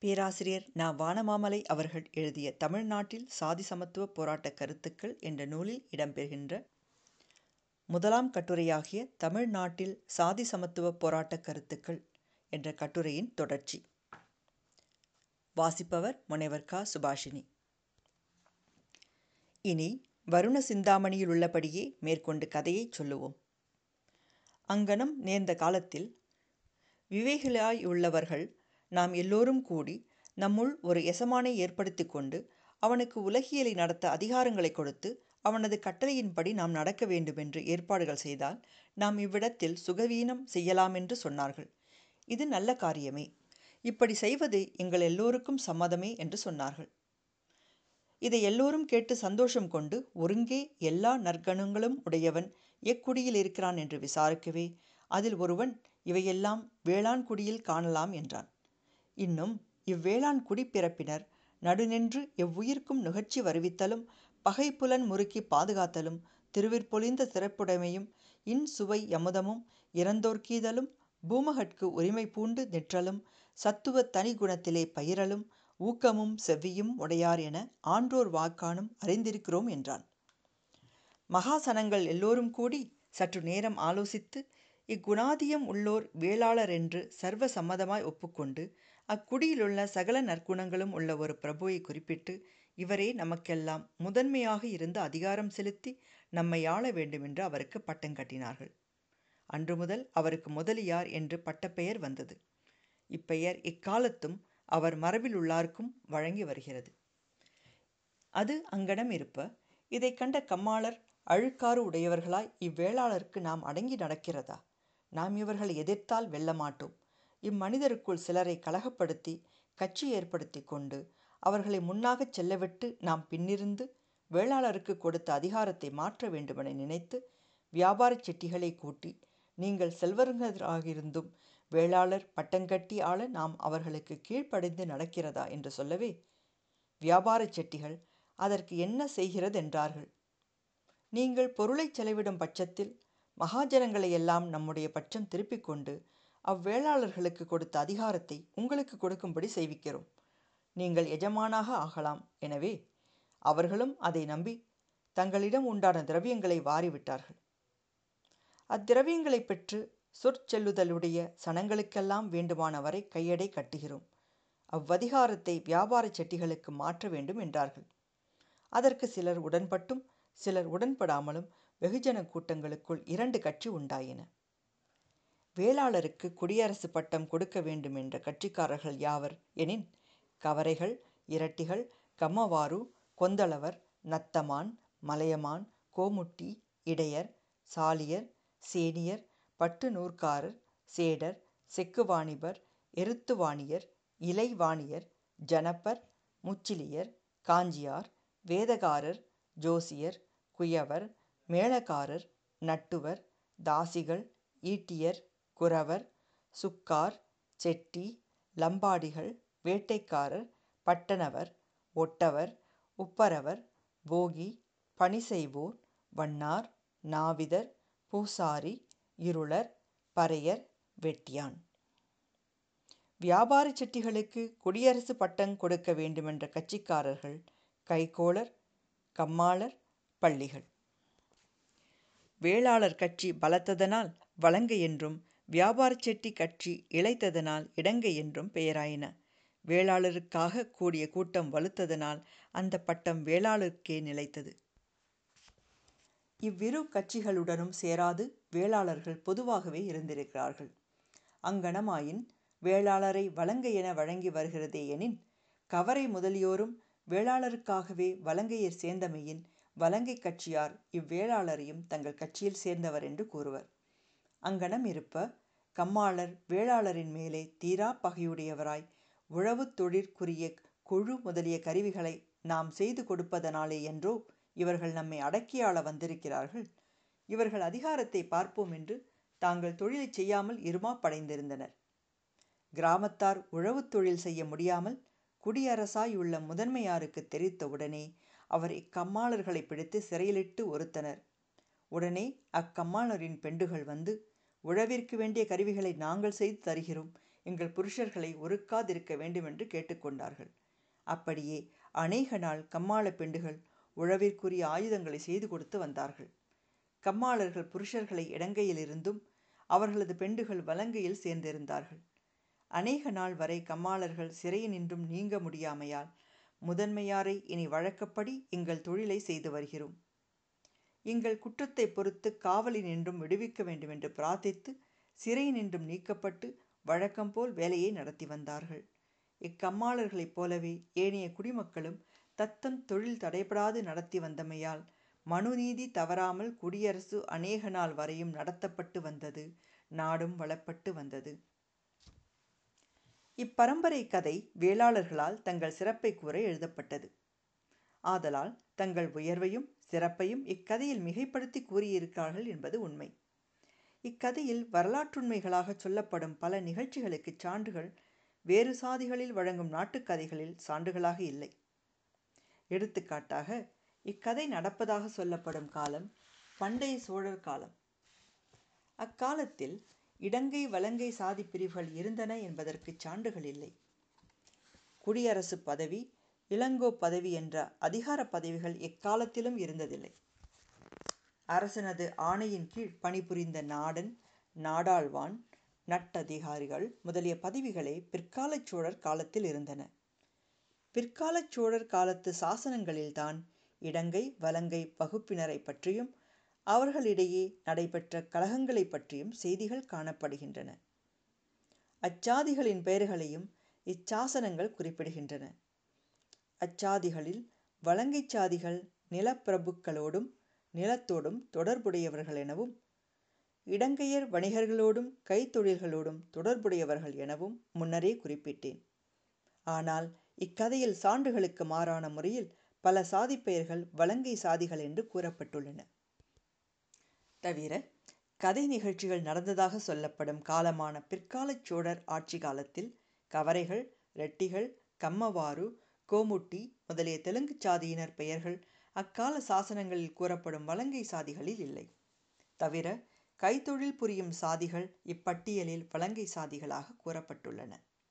பேராசிரியர் நா வானமாமலை அவர்கள் எழுதிய தமிழ்நாட்டில் சாதி சமத்துவ போராட்ட கருத்துக்கள் என்ற நூலில் இடம்பெறுகின்ற முதலாம் கட்டுரையாகிய தமிழ்நாட்டில் சாதி சமத்துவ போராட்ட கருத்துக்கள் என்ற கட்டுரையின் தொடர்ச்சி வாசிப்பவர் முனைவர் க சுபாஷினி இனி வருண சிந்தாமணியில் உள்ளபடியே மேற்கொண்டு கதையைச் சொல்லுவோம் அங்கனம் நேர்ந்த காலத்தில் விவேகிகளாய் உள்ளவர்கள் நாம் எல்லோரும் கூடி நம்முள் ஒரு எசமானை ஏற்படுத்தி கொண்டு அவனுக்கு உலகியலை நடத்த அதிகாரங்களை கொடுத்து அவனது கட்டளையின்படி நாம் நடக்க வேண்டுமென்று ஏற்பாடுகள் செய்தால் நாம் இவ்விடத்தில் சுகவீனம் செய்யலாமென்று சொன்னார்கள் இது நல்ல காரியமே இப்படி செய்வது எங்கள் எல்லோருக்கும் சம்மதமே என்று சொன்னார்கள் இதை எல்லோரும் கேட்டு சந்தோஷம் கொண்டு ஒருங்கே எல்லா நற்கணங்களும் உடையவன் எக்குடியில் இருக்கிறான் என்று விசாரிக்கவே அதில் ஒருவன் இவையெல்லாம் வேளாண் குடியில் காணலாம் என்றான் இன்னும் இவ்வேளாண் குடிப்பிறப்பினர் நடுநின்று எவ்வுயிர்க்கும் நுகர்ச்சி வருவித்தலும் பகைப்புலன் முறுக்கி பாதுகாத்தலும் திருவிற்பொழிந்த சிறப்புடைமையும் இன்சுவை யமுதமும் இறந்தோர்க்கீதலும் பூமகட்கு உரிமை பூண்டு நிற்றலும் சத்துவ தனி குணத்திலே பயிரலும் ஊக்கமும் செவ்வியும் உடையார் என ஆன்றோர் வாக்கானும் அறிந்திருக்கிறோம் என்றான் மகாசனங்கள் எல்லோரும் கூடி சற்று நேரம் ஆலோசித்து இக்குணாதியம் உள்ளோர் வேளாளர் என்று சர்வ சம்மதமாய் ஒப்புக்கொண்டு அக்குடியிலுள்ள சகல நற்குணங்களும் உள்ள ஒரு பிரபுவை குறிப்பிட்டு இவரே நமக்கெல்லாம் முதன்மையாக இருந்து அதிகாரம் செலுத்தி நம்மை ஆள வேண்டுமென்று அவருக்கு பட்டம் கட்டினார்கள் அன்று முதல் அவருக்கு முதலியார் என்று பட்டப்பெயர் வந்தது இப்பெயர் இக்காலத்தும் அவர் மரபில் உள்ளார்க்கும் வழங்கி வருகிறது அது அங்கனம் இருப்ப இதை கண்ட கம்மாளர் அழுக்காறு உடையவர்களாய் இவ்வேளாளருக்கு நாம் அடங்கி நடக்கிறதா நாம் இவர்களை எதிர்த்தால் வெல்ல மாட்டோம் இம்மனிதருக்குள் சிலரை கலகப்படுத்தி கட்சி ஏற்படுத்தி கொண்டு அவர்களை முன்னாகச் செல்லவிட்டு நாம் பின்னிருந்து வேளாளருக்கு கொடுத்த அதிகாரத்தை மாற்ற வேண்டுமென நினைத்து வியாபார செட்டிகளை கூட்டி நீங்கள் செல்வர்களாகிருந்தும் வேளாளர் பட்டங்கட்டி ஆள நாம் அவர்களுக்கு கீழ்ப்படைந்து நடக்கிறதா என்று சொல்லவே வியாபார செட்டிகள் அதற்கு என்ன செய்கிறதென்றார்கள் நீங்கள் பொருளை செலவிடும் பட்சத்தில் மகாஜனங்களை எல்லாம் நம்முடைய பட்சம் திருப்பிக் கொண்டு அவ்வேளாளர்களுக்கு கொடுத்த அதிகாரத்தை உங்களுக்கு கொடுக்கும்படி செய்விக்கிறோம் நீங்கள் எஜமானாக ஆகலாம் எனவே அவர்களும் அதை நம்பி தங்களிடம் உண்டான திரவியங்களை வாரிவிட்டார்கள் அத்திரவியங்களை பெற்று சொற்செல்லுதலுடைய சனங்களுக்கெல்லாம் வேண்டுமானவரை கையடை கட்டுகிறோம் அவ்வதிகாரத்தை வியாபார செட்டிகளுக்கு மாற்ற வேண்டும் என்றார்கள் அதற்கு சிலர் உடன்பட்டும் சிலர் உடன்படாமலும் வெகுஜன கூட்டங்களுக்குள் இரண்டு கட்சி உண்டாயின வேளாளருக்கு குடியரசு பட்டம் கொடுக்க வேண்டும் என்ற கட்சிக்காரர்கள் யாவர் எனின் கவரைகள் இரட்டிகள் கம்மவாரு கொந்தளவர் நத்தமான் மலையமான் கோமுட்டி இடையர் சாலியர் சேனியர் பட்டு நூற்காரர் சேடர் செக்குவாணிபர் எருத்துவாணியர் இலைவாணியர் ஜனப்பர் முச்சிலியர் காஞ்சியார் வேதகாரர் ஜோசியர் குயவர் மேளக்காரர் நட்டுவர் தாசிகள் ஈட்டியர் குறவர் சுக்கார் செட்டி லம்பாடிகள் வேட்டைக்காரர் பட்டணவர் ஒட்டவர் உப்பரவர் போகி பணி செய்வோர் வண்ணார் நாவிதர் பூசாரி இருளர் பறையர் வெட்டியான் வியாபார செட்டிகளுக்கு குடியரசு பட்டம் கொடுக்க வேண்டுமென்ற கட்சிக்காரர்கள் கைகோளர் கம்மாளர் பள்ளிகள் வேளாளர் கட்சி பலத்ததனால் வலங்கை என்றும் வியாபார செட்டி கட்சி இழைத்ததனால் இடங்கை என்றும் பெயராயின வேளாளருக்காக கூடிய கூட்டம் வலுத்ததனால் அந்த பட்டம் வேளாளருக்கே நிலைத்தது இவ்விரு கட்சிகளுடனும் சேராது வேளாளர்கள் பொதுவாகவே இருந்திருக்கிறார்கள் அங்கனமாயின் வேளாளரை வலங்கை என வழங்கி வருகிறதே எனின் கவரை முதலியோரும் வேளாளருக்காகவே வலங்கையர் சேர்ந்தமையின் வலங்கை கட்சியார் இவ்வேளாளரையும் தங்கள் கட்சியில் சேர்ந்தவர் என்று கூறுவர் அங்கனம் இருப்ப கம்மாளர் வேளாளரின் மேலே தீரா பகையுடையவராய் உழவு தொழிற்குரிய குழு முதலிய கருவிகளை நாம் செய்து கொடுப்பதனாலே என்றோ இவர்கள் நம்மை அடக்கியாள வந்திருக்கிறார்கள் இவர்கள் அதிகாரத்தை பார்ப்போம் என்று தாங்கள் தொழிலை செய்யாமல் இருமா படைந்திருந்தனர் கிராமத்தார் உழவு தொழில் செய்ய முடியாமல் குடியரசாய் உள்ள முதன்மையாருக்கு தெரித்த உடனே அவர் இக்கம்மாளர்களை பிடித்து சிறையிலிட்டு ஒருத்தனர் உடனே அக்கம்மாளரின் பெண்டுகள் வந்து உழவிற்கு வேண்டிய கருவிகளை நாங்கள் செய்து தருகிறோம் எங்கள் புருஷர்களை ஒருக்காதிருக்க வேண்டுமென்று கேட்டுக்கொண்டார்கள் அப்படியே அநேக நாள் கம்மாள பெண்டுகள் உழவிற்குரிய ஆயுதங்களை செய்து கொடுத்து வந்தார்கள் கம்மாளர்கள் புருஷர்களை இடங்கையிலிருந்தும் அவர்களது பெண்டுகள் வலங்கையில் சேர்ந்திருந்தார்கள் அநேக நாள் வரை கம்மாளர்கள் சிறையினின்றும் நீங்க முடியாமையால் முதன்மையாரை இனி வழக்கப்படி எங்கள் தொழிலை செய்து வருகிறோம் எங்கள் குற்றத்தை பொறுத்து காவலினின்றும் விடுவிக்க வேண்டுமென்று பிரார்த்தித்து சிறையினின்றும் நீக்கப்பட்டு வழக்கம்போல் வேலையை நடத்தி வந்தார்கள் இக்கம்மாளர்களைப் போலவே ஏனைய குடிமக்களும் தத்தம் தொழில் தடைபடாது நடத்தி வந்தமையால் மனுநீதி தவறாமல் குடியரசு அநேக நாள் வரையும் நடத்தப்பட்டு வந்தது நாடும் வளப்பட்டு வந்தது இப்பரம்பரை கதை வேளாளர்களால் தங்கள் சிறப்பை கூற எழுதப்பட்டது ஆதலால் தங்கள் உயர்வையும் சிறப்பையும் இக்கதையில் மிகைப்படுத்தி கூறியிருக்கிறார்கள் என்பது உண்மை இக்கதையில் வரலாற்றுண்மைகளாக சொல்லப்படும் பல நிகழ்ச்சிகளுக்கு சான்றுகள் வேறு சாதிகளில் வழங்கும் நாட்டுக்கதைகளில் சான்றுகளாக இல்லை எடுத்துக்காட்டாக இக்கதை நடப்பதாக சொல்லப்படும் காலம் பண்டைய சோழர் காலம் அக்காலத்தில் இடங்கை வலங்கை சாதி பிரிவுகள் இருந்தன என்பதற்கு சான்றுகள் இல்லை குடியரசு பதவி இளங்கோ பதவி என்ற அதிகார பதவிகள் எக்காலத்திலும் இருந்ததில்லை அரசனது ஆணையின் கீழ் பணிபுரிந்த நாடன் நாடாழ்வான் நட்டதிகாரிகள் முதலிய பதவிகளே பிற்காலச் சோழர் காலத்தில் இருந்தன பிற்காலச் சோழர் காலத்து சாசனங்களில்தான் இடங்கை வலங்கை வகுப்பினரை பற்றியும் அவர்களிடையே நடைபெற்ற கலகங்களை பற்றியும் செய்திகள் காணப்படுகின்றன அச்சாதிகளின் பெயர்களையும் இச்சாசனங்கள் குறிப்பிடுகின்றன அச்சாதிகளில் வலங்கை சாதிகள் நிலப்பிரபுக்களோடும் நிலத்தோடும் தொடர்புடையவர்கள் எனவும் இடங்கையர் வணிகர்களோடும் கைத்தொழில்களோடும் தொடர்புடையவர்கள் எனவும் முன்னரே குறிப்பிட்டேன் ஆனால் இக்கதையில் சான்றுகளுக்கு மாறான முறையில் பல சாதி பெயர்கள் வலங்கை சாதிகள் என்று கூறப்பட்டுள்ளன தவிர கதை நிகழ்ச்சிகள் நடந்ததாக சொல்லப்படும் காலமான பிற்காலச் சோழர் ஆட்சி காலத்தில் கவரைகள் ரெட்டிகள் கம்மவாறு கோமுட்டி முதலிய தெலுங்கு சாதியினர் பெயர்கள் அக்கால சாசனங்களில் கூறப்படும் வலங்கை சாதிகளில் இல்லை தவிர கைத்தொழில் புரியும் சாதிகள் இப்பட்டியலில் வலங்கை சாதிகளாக கூறப்பட்டுள்ளன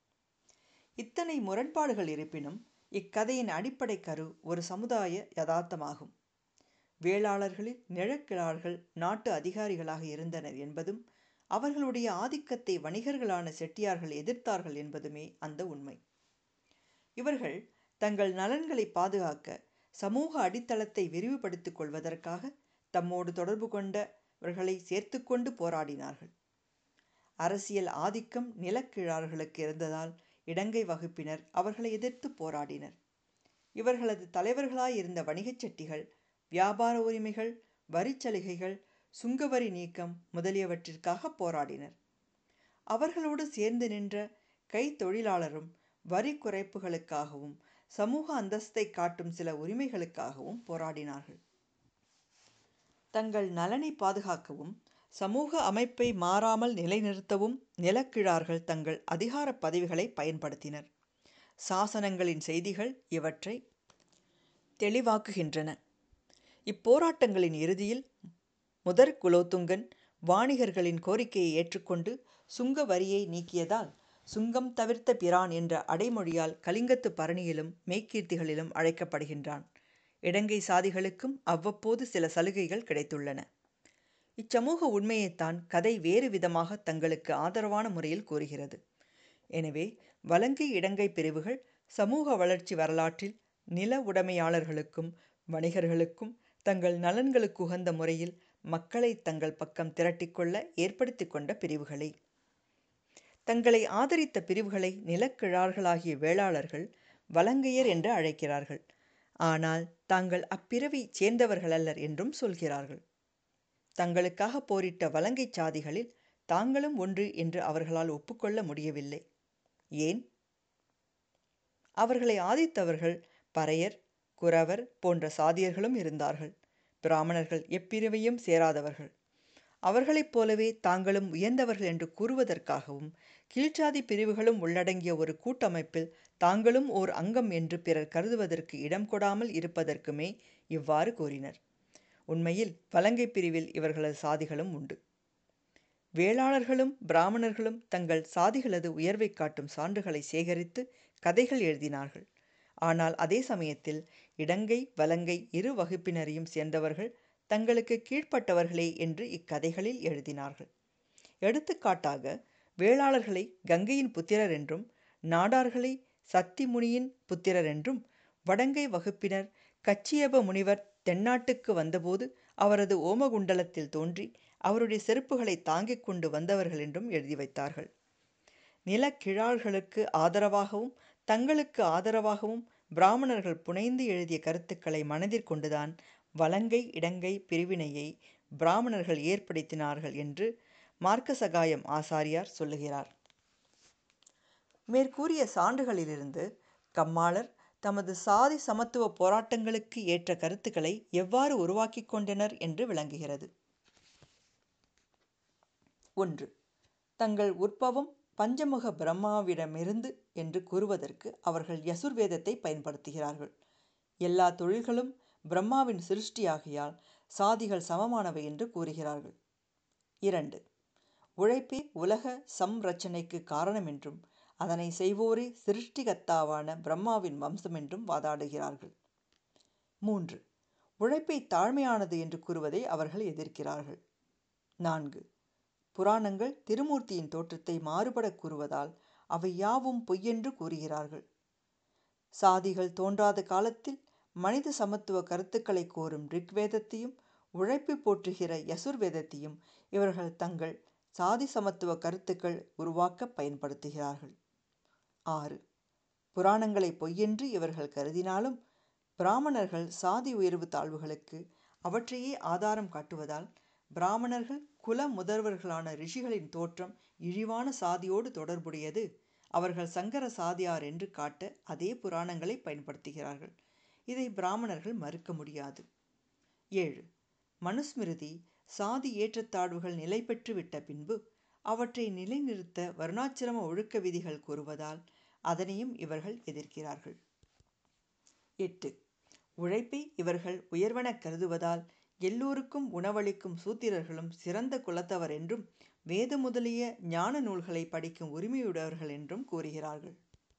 இத்தனை முரண்பாடுகள் இருப்பினும் இக்கதையின் அடிப்படை கரு ஒரு சமுதாய யதார்த்தமாகும் வேளாளர்களில் நிழக்கிழார்கள் நாட்டு அதிகாரிகளாக இருந்தனர் என்பதும் அவர்களுடைய ஆதிக்கத்தை வணிகர்களான செட்டியார்கள் எதிர்த்தார்கள் என்பதுமே அந்த உண்மை இவர்கள் தங்கள் நலன்களை பாதுகாக்க சமூக அடித்தளத்தை விரிவுபடுத்திக் கொள்வதற்காக தம்மோடு தொடர்பு கொண்டவர்களை சேர்த்துக்கொண்டு போராடினார்கள் அரசியல் ஆதிக்கம் நிலக்கிழார்களுக்கு இருந்ததால் இடங்கை வகுப்பினர் அவர்களை எதிர்த்து போராடினர் இவர்களது தலைவர்களாயிருந்த வணிகச் செட்டிகள் வியாபார உரிமைகள் வரிச்சலுகைகள் சுங்கவரி நீக்கம் முதலியவற்றிற்காக போராடினர் அவர்களோடு சேர்ந்து நின்ற கைத்தொழிலாளரும் வரி குறைப்புகளுக்காகவும் சமூக அந்தஸ்தை காட்டும் சில உரிமைகளுக்காகவும் போராடினார்கள் தங்கள் நலனை பாதுகாக்கவும் சமூக அமைப்பை மாறாமல் நிலைநிறுத்தவும் நிலக்கிழார்கள் தங்கள் அதிகார பதவிகளை பயன்படுத்தினர் சாசனங்களின் செய்திகள் இவற்றை தெளிவாக்குகின்றன இப்போராட்டங்களின் இறுதியில் முதற் குலோத்துங்கன் வாணிகர்களின் கோரிக்கையை ஏற்றுக்கொண்டு சுங்க வரியை நீக்கியதால் சுங்கம் தவிர்த்த பிரான் என்ற அடைமொழியால் கலிங்கத்து பரணியிலும் மெய்க்கீர்த்திகளிலும் அழைக்கப்படுகின்றான் இடங்கை சாதிகளுக்கும் அவ்வப்போது சில சலுகைகள் கிடைத்துள்ளன இச்சமூக உண்மையைத்தான் கதை வேறு விதமாக தங்களுக்கு ஆதரவான முறையில் கூறுகிறது எனவே வலங்கை இடங்கை பிரிவுகள் சமூக வளர்ச்சி வரலாற்றில் நில உடைமையாளர்களுக்கும் வணிகர்களுக்கும் தங்கள் நலன்களுக்கு உகந்த முறையில் மக்களை தங்கள் பக்கம் திரட்டிக்கொள்ள ஏற்படுத்தி கொண்ட பிரிவுகளே தங்களை ஆதரித்த பிரிவுகளை நிலக்கிழார்களாகிய வேளாளர்கள் வலங்கையர் என்று அழைக்கிறார்கள் ஆனால் தாங்கள் அப்பிறவை சேர்ந்தவர்களல்லர் என்றும் சொல்கிறார்கள் தங்களுக்காக போரிட்ட வலங்கை சாதிகளில் தாங்களும் ஒன்று என்று அவர்களால் ஒப்புக்கொள்ள முடியவில்லை ஏன் அவர்களை ஆதித்தவர்கள் பறையர் குறவர் போன்ற சாதியர்களும் இருந்தார்கள் பிராமணர்கள் எப்பிரிவையும் சேராதவர்கள் அவர்களைப் போலவே தாங்களும் உயர்ந்தவர்கள் என்று கூறுவதற்காகவும் கீழ்ச்சாதி பிரிவுகளும் உள்ளடங்கிய ஒரு கூட்டமைப்பில் தாங்களும் ஓர் அங்கம் என்று பிறர் கருதுவதற்கு இடம் கொடாமல் இருப்பதற்குமே இவ்வாறு கூறினர் உண்மையில் வலங்கை பிரிவில் இவர்களது சாதிகளும் உண்டு வேளாளர்களும் பிராமணர்களும் தங்கள் சாதிகளது உயர்வை காட்டும் சான்றுகளை சேகரித்து கதைகள் எழுதினார்கள் ஆனால் அதே சமயத்தில் இடங்கை வலங்கை இரு வகுப்பினரையும் சேர்ந்தவர்கள் தங்களுக்கு கீழ்ப்பட்டவர்களே என்று இக்கதைகளில் எழுதினார்கள் எடுத்துக்காட்டாக வேளாளர்களை கங்கையின் புத்திரர் என்றும் நாடார்களை சக்தி முனியின் புத்திரர் என்றும் வடங்கை வகுப்பினர் கச்சியப முனிவர் தென்னாட்டுக்கு வந்தபோது அவரது ஓமகுண்டலத்தில் தோன்றி அவருடைய செருப்புகளை தாங்கிக் கொண்டு வந்தவர்கள் என்றும் எழுதி வைத்தார்கள் நிலக்கிழார்களுக்கு ஆதரவாகவும் தங்களுக்கு ஆதரவாகவும் பிராமணர்கள் புனைந்து எழுதிய கருத்துக்களை மனதிற் கொண்டுதான் வலங்கை இடங்கை பிரிவினையை பிராமணர்கள் ஏற்படுத்தினார்கள் என்று மார்க்கசகாயம் ஆசாரியார் சொல்லுகிறார் மேற்கூறிய சான்றுகளிலிருந்து கம்மாளர் தமது சாதி சமத்துவ போராட்டங்களுக்கு ஏற்ற கருத்துக்களை எவ்வாறு உருவாக்கி கொண்டனர் என்று விளங்குகிறது ஒன்று தங்கள் உற்பவம் பஞ்சமுக பிரம்மாவிடமிருந்து என்று கூறுவதற்கு அவர்கள் யசுர்வேதத்தை பயன்படுத்துகிறார்கள் எல்லா தொழில்களும் பிரம்மாவின் சிருஷ்டியாகையால் சாதிகள் சமமானவை என்று கூறுகிறார்கள் இரண்டு உழைப்பே உலக சம்ரட்சணைக்கு காரணம் என்றும் அதனை செய்வோரே சிருஷ்டிகத்தாவான பிரம்மாவின் வம்சம் என்றும் வாதாடுகிறார்கள் மூன்று உழைப்பை தாழ்மையானது என்று கூறுவதை அவர்கள் எதிர்க்கிறார்கள் நான்கு புராணங்கள் திருமூர்த்தியின் தோற்றத்தை மாறுபட கூறுவதால் அவை யாவும் பொய்யென்று கூறுகிறார்கள் சாதிகள் தோன்றாத காலத்தில் மனித சமத்துவ கருத்துக்களை கோரும் ரிக்வேதத்தையும் உழைப்பை போற்றுகிற யசுர்வேதத்தையும் இவர்கள் தங்கள் சாதி சமத்துவ கருத்துக்கள் உருவாக்க பயன்படுத்துகிறார்கள் ஆறு புராணங்களை பொய்யென்று இவர்கள் கருதினாலும் பிராமணர்கள் சாதி உயர்வு தாழ்வுகளுக்கு அவற்றையே ஆதாரம் காட்டுவதால் பிராமணர்கள் குல முதல்வர்களான ரிஷிகளின் தோற்றம் இழிவான சாதியோடு தொடர்புடையது அவர்கள் சங்கர சாதியார் என்று காட்ட அதே புராணங்களை பயன்படுத்துகிறார்கள் இதை பிராமணர்கள் மறுக்க முடியாது ஏழு மனுஸ்மிருதி சாதி ஏற்றத்தாழ்வுகள் நிலை பெற்று விட்ட பின்பு அவற்றை நிலைநிறுத்த வருணாச்சிரம ஒழுக்க விதிகள் கூறுவதால் அதனையும் இவர்கள் எதிர்க்கிறார்கள் எட்டு உழைப்பை இவர்கள் உயர்வென கருதுவதால் எல்லோருக்கும் உணவளிக்கும் சூத்திரர்களும் சிறந்த குலத்தவர் என்றும் வேத முதலிய ஞான நூல்களை படிக்கும் உரிமையுடையவர்கள் என்றும் கூறுகிறார்கள்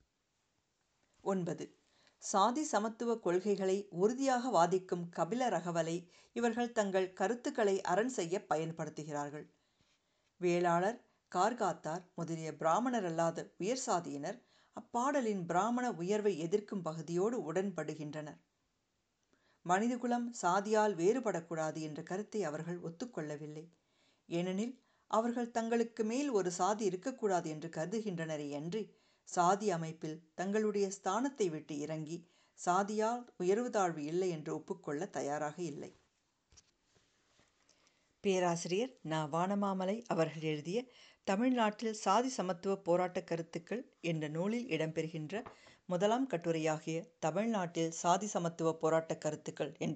ஒன்பது சாதி சமத்துவ கொள்கைகளை உறுதியாக வாதிக்கும் கபில ரகவலை இவர்கள் தங்கள் கருத்துக்களை அரண் செய்ய பயன்படுத்துகிறார்கள் வேளாளர் கார்காத்தார் முதலிய பிராமணர் அல்லாத உயர் சாதியினர் அப்பாடலின் பிராமண உயர்வை எதிர்க்கும் பகுதியோடு உடன்படுகின்றனர் மனிதகுலம் சாதியால் வேறுபடக்கூடாது என்ற கருத்தை அவர்கள் ஒத்துக்கொள்ளவில்லை ஏனெனில் அவர்கள் தங்களுக்கு மேல் ஒரு சாதி இருக்கக்கூடாது என்று கருதுகின்றனரே அன்றி சாதி அமைப்பில் தங்களுடைய ஸ்தானத்தை விட்டு இறங்கி சாதியால் உயர்வு தாழ்வு இல்லை என்று ஒப்புக்கொள்ள தயாராக இல்லை பேராசிரியர் நா வானமாமலை அவர்கள் எழுதிய தமிழ்நாட்டில் சாதி சமத்துவ போராட்ட கருத்துக்கள் என்ற நூலில் இடம்பெறுகின்ற முதலாம் கட்டுரையாகிய தமிழ்நாட்டில் சாதி சமத்துவ போராட்ட கருத்துக்கள் என்ற